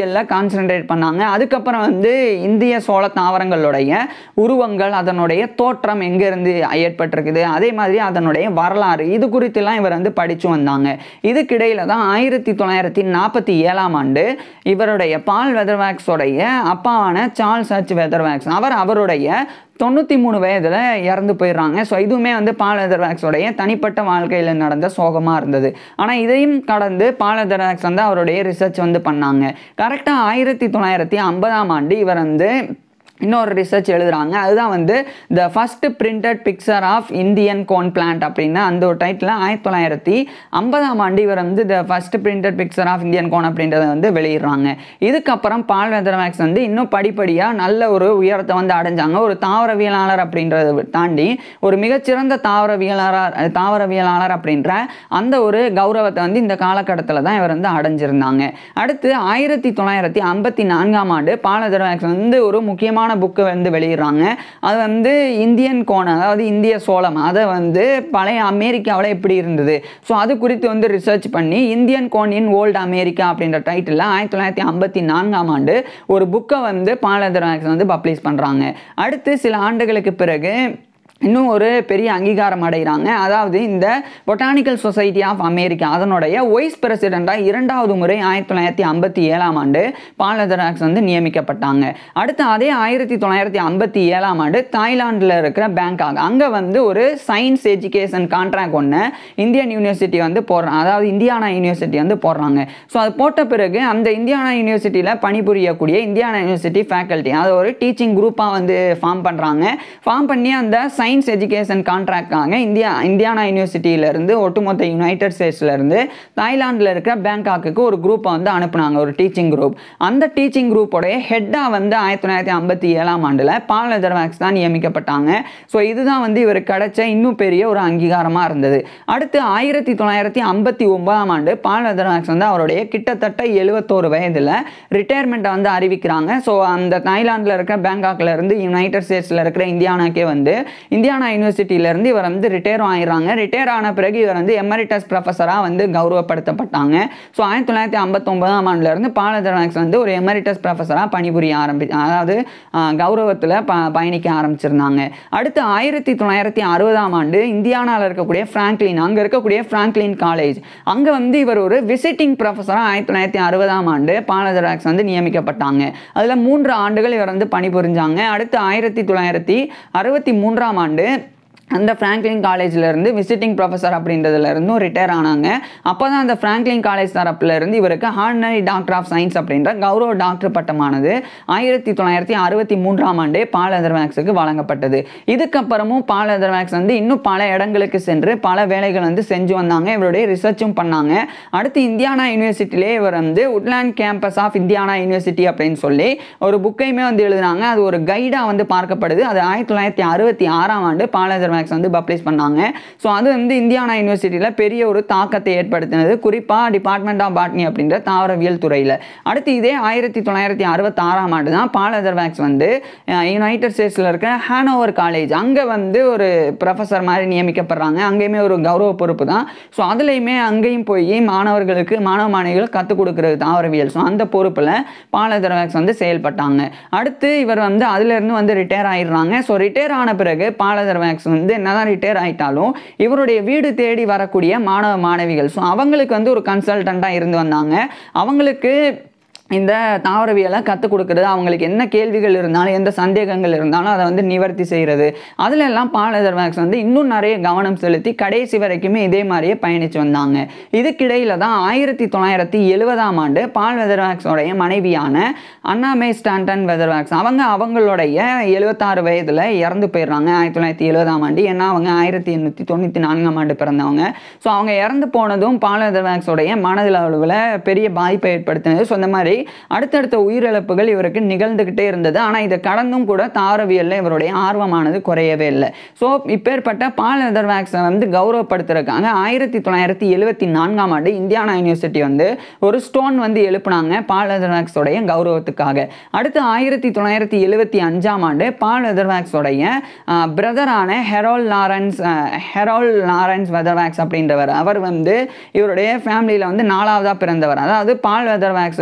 அறிவியலில் கான்சென்ட்ரேட் பண்ணாங்க அதுக்கப்புறம் வந்து இந்திய சோள தாவரங்களுடைய உருவங்கள் அதனுடைய தோற்றம் எங்கேருந்து ஏற்பட்டிருக்குது அதே மாதிரி அதனுடைய வரலாறு இது குறித்துலாம் இவர் வந்து படித்து வந்தாங்க இதுக்கிடையில் தான் ஆயிரத்தி தொள்ளாயிரத்தி நாற்பத்தி ஏழாம் ஆண்டு இவருடைய பால் வெதர்வேக்ஸோடைய அப்பாவான சார்ல்ஸ் ஹச் வெதர்வேக்ஸ் அவர் அவருடைய தொண்ணூற்றி மூணு வயதில் இறந்து போயிடுறாங்க ஸோ இதுவுமே வந்து பால் வெதர்வேக்ஸோடைய தனிப்பட்ட வாழ்க்கையில் நடந்த சோகமாக இருந்தது ஆனால் இதையும் கடந்து பால் வெதர்வேக்ஸ் வந்து அவருடைய ரிசர்ச் வந்து பண்ணாங்க கரெக்டாக ஆயிரத்தி தொள்ளாயிரத்தி ஐம்பதாம் ஆண்டு இவர் வந்து இன்னொரு ரிசர்ச் எழுதுறாங்க அதுதான் வந்து the first printed picture of Indian corn plant அப்படின்னு அந்த ஒரு டைட்டில் ஆயிரத்தி தொள்ளாயிரத்தி ஐம்பதாம் ஆண்டு இவர் வந்து the first printed picture of Indian corn அப்படின்றத வந்து வெளியிடுறாங்க இதுக்கப்புறம் பால் வெதர்மேக்ஸ் வந்து இன்னும் படிப்படியாக நல்ல ஒரு உயரத்தை வந்து அடைஞ்சாங்க ஒரு தாவரவியலாளர் அப்படின்றத தாண்டி ஒரு மிகச்சிறந்த தாவரவியலாளர் தாவரவியலாளர் அப்படின்ற அந்த ஒரு கௌரவத்தை வந்து இந்த காலகட்டத்தில் தான் இவர் வந்து அடைஞ்சிருந்தாங்க அடுத்து ஆயிரத்தி தொள்ளாயிரத்தி ஐம்பத்தி நான்காம் ஆண்டு பால் வெதர்மேக்ஸ் வந்து ஒரு முக்கியமான முக்கியமான புக்கு வந்து வெளியிடுறாங்க அது வந்து இந்தியன் கோன் அதாவது இந்திய சோளம் அதை வந்து பழைய அமெரிக்காவில் எப்படி இருந்தது ஸோ அது குறித்து வந்து ரிசர்ச் பண்ணி Indian corn in old America அப்படின்ற டைட்டிலில் ஆயிரத்தி தொள்ளாயிரத்தி ஐம்பத்தி நான்காம் ஆண்டு ஒரு புக்கை வந்து பாலதர் வந்து பப்ளிஷ் பண்ணுறாங்க அடுத்து சில ஆண்டுகளுக்கு பிறகு இன்னும் ஒரு பெரிய அங்கீகாரம் அடைகிறாங்க அதாவது இந்த பொட்டானிக்கல் சொசைட்டி ஆஃப் அமெரிக்கா அதனுடைய வைஸ் பிரசிடெண்ட்டாக இரண்டாவது முறை ஆயிரத்தி தொள்ளாயிரத்தி ஐம்பத்தி ஏழாம் ஆண்டு பாலதராக்ஸ் வந்து நியமிக்கப்பட்டாங்க அடுத்து அதே ஆயிரத்தி தொள்ளாயிரத்தி ஐம்பத்தி ஏழாம் ஆண்டு தாய்லாந்தில் இருக்கிற பேங்காக் அங்கே வந்து ஒரு சயின்ஸ் எஜுகேஷன் கான்ட்ராக்ட் ஒன்று இந்தியன் யூனிவர்சிட்டி வந்து போடுறாங்க அதாவது இந்தியானா யூனிவர்சிட்டி வந்து போடுறாங்க ஸோ அது போட்ட பிறகு அந்த இந்தியானா யூனிவர்சிட்டியில் பணிபுரியக்கூடிய இந்தியானா யூனிவர்சிட்டி ஃபேக்கல்ட்டி அது ஒரு டீச்சிங் குரூப்பாக வந்து ஃபார்ம் பண்ணுறாங்க ஃபார்ம் பண்ணி அந்த சயின்ஸ் எஜுகேஷன் கான்ட்ராக்டாக இந்தியா இந்தியானா யூனிவர்சிட்டியிலேருந்து ஒட்டுமொத்த யுனைடெட் ஸ்டேட்ஸ்லேருந்து தாய்லாந்தில் இருக்கிற பேங்காக்கு ஒரு குரூப்பை வந்து அனுப்புனாங்க ஒரு டீச்சிங் குரூப் அந்த டீச்சிங் குரூப்போடைய ஹெட்டாக வந்து ஆயிரத்தி தொள்ளாயிரத்தி ஐம்பத்தி ஏழாம் ஆண்டில் பால் லெதர்வேக்ஸ் தான் நியமிக்கப்பட்டாங்க ஸோ இதுதான் வந்து இவருக்கு கிடைச்ச இன்னும் பெரிய ஒரு அங்கீகாரமாக இருந்தது அடுத்து ஆயிரத்தி தொள்ளாயிரத்தி ஐம்பத்தி ஒன்பதாம் ஆண்டு பால் லெதர்வேக்ஸ் வந்து அவருடைய கிட்டத்தட்ட எழுபத்தோரு வயதில் ரிட்டையர்மெண்ட்டை வந்து அறிவிக்கிறாங்க ஸோ அந்த தாய்லாந்தில் இருக்கிற பேங்காக்ல இருந்து யுனைடெட் ஸ்டேட்ஸில் இருக்கிற இந்தியானாக்கே வந்து இந்தியானா யூனிவர்சிட்டியிலேருந்து இவர் வந்து ரிட்டையர் ஆயிடுறாங்க ரிட்டையர் ஆன பிறகு இவர் வந்து எமரிட்டஸ் ப்ரொஃபஸராக வந்து கௌரவப்படுத்தப்பட்டாங்க ஸோ ஆயிரத்தி தொள்ளாயிரத்தி ஐம்பத்தொம்பதாம் ஆண்டுலேருந்து பாலதராக்ஸ் வந்து ஒரு எமரிட்டஸ் ப்ரொஃபஸராக பணிபுரிய ஆரம்பி அதாவது கௌரவத்தில் ப பயணிக்க ஆரம்பிச்சிருந்தாங்க அடுத்து ஆயிரத்தி தொள்ளாயிரத்தி அறுபதாம் ஆண்டு இந்தியானாவில் இருக்கக்கூடிய ஃப்ராங்க்லின் அங்கே இருக்கக்கூடிய ஃப்ராங்க்லின் காலேஜ் அங்கே வந்து இவர் ஒரு விசிட்டிங் ப்ரொஃபஸராக ஆயிரத்தி தொள்ளாயிரத்தி அறுபதாம் ஆண்டு பாலதராக்ஸ் வந்து நியமிக்கப்பட்டாங்க அதில் மூன்று ஆண்டுகள் இவர் வந்து பணிபுரிஞ்சாங்க அடுத்து ஆயிரத்தி தொள்ளாயிரத்தி அறுபத்தி மூன்றாம் ஆண்டு அந்த ஃப்ராங்க்லின் காலேஜ்லேருந்து விசிட்டிங் ப்ரொஃபஸர் அப்படின்றதுலேருந்தும் ரிட்டையர் ஆனாங்க அப்போ தான் அந்த ஃப்ராங்க்லின் காலேஜ் தரப்புலேருந்து இவருக்கு ஹார்னரி டாக்டர் ஆஃப் சயின்ஸ் அப்படின்ற கௌரவ டாக்டர் பட்டமானது ஆயிரத்தி தொள்ளாயிரத்தி அறுபத்தி மூன்றாம் ஆண்டே பால் எதர்மேக்ஸுக்கு வழங்கப்பட்டது இதுக்கப்புறமும் பால் எதர்மேக்ஸ் வந்து இன்னும் பல இடங்களுக்கு சென்று பல வேலைகள் வந்து செஞ்சு வந்தாங்க இவருடைய ரிசர்ச்சும் பண்ணாங்க அடுத்து இந்தியானா யூனிவர்சிட்டிலே இவர் வந்து Woodland campus of Indiana University அப்படின்னு சொல்லி ஒரு புக்கையுமே வந்து எழுதுனாங்க அது ஒரு கைடாக வந்து பார்க்கப்படுது அது ஆயிரத்தி தொள்ளாயிரத்தி அறுபத்தி ஆறாம் ஆண்டு பால் எதர்மேக்ஸ் வந்து பப்ளிஷ் பண்ணாங்க ஸோ அது வந்து இந்தியானா யுனிவர்சிட்டியில் பெரிய ஒரு தாக்கத்தை ஏற்படுத்தினது குறிப்பாக டிபார்ட்மெண்ட் ஆஃப் பாட்னி அப்படின்ற தாவரவியல் துறையில் அடுத்து இதே ஆயிரத்தி தொள்ளாயிரத்தி அறுபத்தாறாம் ஆண்டு தான் பால் எதர்வேக்ஸ் வந்து யுனைடெட் ஸ்டேட்ஸில் இருக்கிற ஹானோவர் காலேஜ் அங்கே வந்து ஒரு ப்ரொஃபஸர் மாதிரி நியமிக்கப்படுறாங்க அங்கேயுமே ஒரு கௌரவ பொறுப்பு தான் ஸோ அதுலேயுமே அங்கேயும் போய் மாணவர்களுக்கு மாணவ மாணவிகள் கற்றுக் கொடுக்குறது தாவரவியல் ஸோ அந்த பொறுப்பில் பால் எதர்வேக்ஸ் வந்து செயல்பட்டாங்க அடுத்து இவர் வந்து அதுலேருந்து வந்து ரிட்டையர் ஆயிடுறாங்க ஸோ ரிட்டையர் ஆன பிறகு பால் எதர்வேக்ஸ் வந்து என்னதான் ரிட்டையர் ஆயிட்டாலும் இவருடைய வீடு தேடி வரக்கூடிய மாணவ மாணவிகள் ஸோ அவங்களுக்கு வந்து ஒரு கன்சல்டண்ட்டாக இருந்து வந்தாங்க அவங்களுக்கு இந்த தாவரவியலை கற்றுக் கொடுக்குறது அவங்களுக்கு என்ன கேள்விகள் இருந்தாலும் எந்த சந்தேகங்கள் இருந்தாலும் அதை வந்து நிவர்த்தி செய்கிறது அதில் எல்லாம் பால் எதர்வேக்ஸ் வந்து இன்னும் நிறைய கவனம் செலுத்தி கடைசி வரைக்குமே இதே மாதிரியே பயணித்து வந்தாங்க இதுக்கிடையில் தான் ஆயிரத்தி தொள்ளாயிரத்தி எழுபதாம் ஆண்டு பால் வெதர்வேக்ஸோடைய மனைவியான அண்ணாமே ஸ்டாண்டன் வெதர்வேக்ஸ் அவங்க அவங்களுடைய எழுபத்தாறு வயதில் இறந்து போயிடுறாங்க ஆயிரத்தி தொள்ளாயிரத்தி எழுபதாம் ஆண்டு ஏன்னா அவங்க ஆயிரத்தி எண்ணூற்றி தொண்ணூற்றி நான்காம் ஆண்டு பிறந்தவங்க ஸோ அவங்க இறந்து போனதும் பால் வெதர்வேக்ஸோடைய மனதில் அளவில் பெரிய பாதிப்பை ஏற்படுத்தினது ஸோ இந்த மாதிரி அடுத்தடுத்த உயிரிழப்புகள் இவருக்கு நிகழ்ந்துக்கிட்டே இருந்தது ஆனால் இதை கடந்தும் கூட தாவரவியலில் இவருடைய ஆர்வமானது குறையவே இல்லை ஸோ இப்பேற்பட்ட பால் எதர்வேக்ஸை வந்து கௌரவப்படுத்துறதுக்காக ஆயிரத்தி தொள்ளாயிரத்தி எழுபத்தி நான்காம் ஆண்டு இந்தியானா யூனிவர்சிட்டி வந்து ஒரு ஸ்டோன் வந்து எழுப்புனாங்க பால் எதர்வேக்ஸோடைய கௌரவத்துக்காக அடுத்து ஆயிரத்தி தொள்ளாயிரத்தி எழுபத்தி அஞ்சாம் ஆண்டு பால் எதர்வேக்ஸோடைய பிரதரான ஹெரோல் லாரன்ஸ் ஹெரோல் லாரன்ஸ் வெதர்வேக்ஸ் அப்படின்றவர் அவர் வந்து இவருடைய ஃபேமிலியில் வந்து நாலாவதாக பிறந்தவர் அதாவது பால் வெதர்வேக்ஸுக்கு ஒரு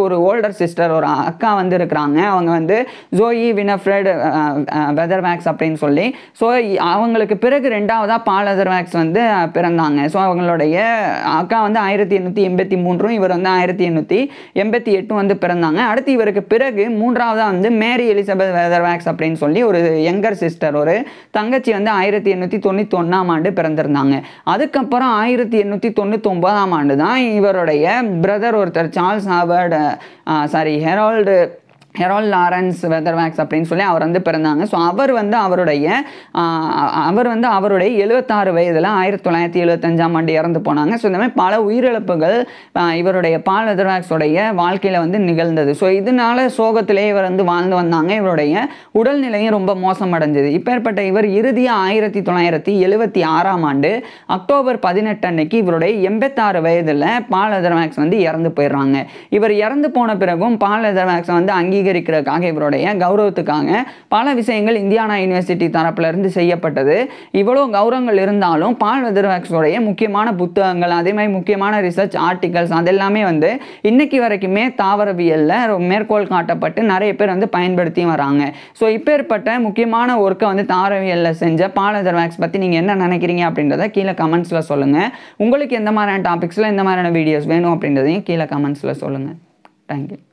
ஒரு ஓல்டர் சிஸ்டர் ஒரு அக்கா வந்து இருக்கிறாங்க அவங்க வந்து ஜோயி வினஃப்ரெட் வெதர் வேக்ஸ் அப்படின்னு சொல்லி ஸோ அவங்களுக்கு பிறகு ரெண்டாவதாக பால் வெதர் வேக்ஸ் வந்து அஹ், பிறந்தாங்க ஸோ அவங்களுடைய அக்கா வந்து ஆயிரத்தி எண்ணூற்றி எண்பத்தி மூன்றும் இவர் வந்து ஆயிரத்தி எண்ணூற்றி எண்பத்தி எட்டும் வந்து பிறந்தாங்க அடுத்து இவருக்கு பிறகு மூன்றாவதாக வந்து மேரி எலிசபெத் வெதர் வேக்ஸ் அப்படின்னு சொல்லி ஒரு யங்கர் சிஸ்டர் ஒரு தங்கச்சி வந்து ஆயிரத்தி எண்ணூற்றி தொண்ணூற்றி ஒன்றாம் ஆண்டு பிறந்திருந்தாங்க அதுக்கப்புறம் ஆயிரத்தி எண்ணூற்றி தொண்ணூற்றி ஒன்பதாம் ஆண்டு தான் இவருடைய பிரதர் ஒருத்தர் Charles Harvard sorry Harold Harold Lawrence Weatherwax அப்படின்னு சொல்லி அவர் வந்து பிறந்தாங்க ஸோ அவர் வந்து அவருடைய ஆஹ், அவர் வந்து அவருடைய எழுபத்தாறு வயதில் ஆயிரத்தி தொள்ளாயிரத்தி எழுபத்தஞ்சாம் ஆண்டு இறந்து போனாங்க ஸோ இந்த மாதிரி பல உயிரிழப்புகள் ஆஹ், இவருடைய பால் வெதர்வேக்ஸோடைய வாழ்க்கையில் வந்து நிகழ்ந்தது ஸோ இதனால சோகத்திலே இவர் வந்து வாழ்ந்து வந்தாங்க இவருடைய உடல்நிலையும் ரொம்ப மோசமடைஞ்சது இப்பேற்பட்ட இவர் இறுதியாக ஆயிரத்தி தொள்ளாயிரத்தி எழுபத்தி ஆறாம் ஆண்டு அக்டோபர் பதினெட்டு அன்னைக்கு இவருடைய எண்பத்தாறு வயதில் பால் வெதர்வேக்ஸ் வந்து இறந்து போயிடுறாங்க இவர் இறந்து போன பிறகும் பால் வெதர்வேக்ஸை வந்து அங்கீகரிக்கிறதுக்காக இவருடைய கௌரவத்துக்காக பல விஷயங்கள் இந்தியானா யூனிவர்சிட்டி தரப்புல இருந்து செய்யப்பட்டது இவ்வளோ கௌரவங்கள் இருந்தாலும் பால் வெதர்வேக்ஸோடைய முக்கியமான புத்தகங்கள் அதே மாதிரி முக்கியமான ரிசர்ச் ஆர்டிகல்ஸ் அதெல்லாமே வந்து இன்னைக்கு வரைக்குமே தாவரவியலில் மேற்கோள் காட்டப்பட்டு நிறைய பேர் வந்து பயன்படுத்தி வராங்க ஸோ இப்பேற்பட்ட முக்கியமான ஒர்க்கை வந்து தாவரவியலில் செஞ்ச பால் வெதர்வேக்ஸ் பற்றி நீங்கள் என்ன நினைக்கிறீங்க அப்படின்றத கீழே கமெண்ட்ஸில் சொல்லுங்கள் உங்களுக்கு எந்த மாதிரியான டாபிக்ஸில் எந்த மாதிரியான வீடியோஸ் வேணும் அப்படின்றதையும் கீழே கமெண்ட்ஸில் சொல்லுங்கள் தேங்க்யூ